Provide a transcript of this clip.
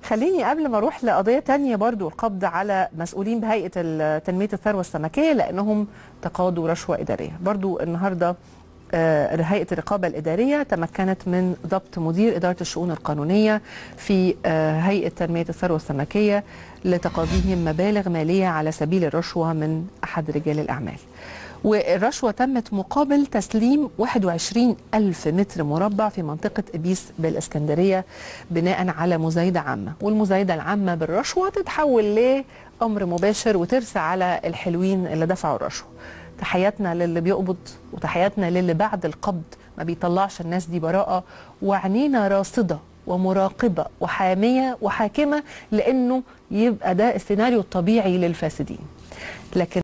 خليني قبل ما اروح لقضيه تانية برضو القبض على مسؤولين بهيئه ال- تنميه الثروه السمكيه لانهم تقاضوا رشوه اداريه برضو النهارده آه، هيئه الرقابه الاداريه تمكنت من ضبط مدير اداره الشؤون القانونيه في آه، هيئه تنميه الثروه السمكيه لتقاضيهم مبالغ ماليه على سبيل الرشوه من احد رجال الاعمال والرشوة تمت مقابل تسليم 21 ألف متر مربع في منطقة إبيس بالإسكندرية بناء على مزايدة عامة والمزايدة العامة بالرشوة تتحول لأمر مباشر وترسى على الحلوين اللي دفعوا الرشوة تحياتنا للي بيقبض وتحياتنا للي بعد القبض ما بيطلعش الناس دي براءة وعنينا راصدة ومراقبة وحامية وحاكمة لأنه يبقى ده السيناريو الطبيعي للفاسدين لكن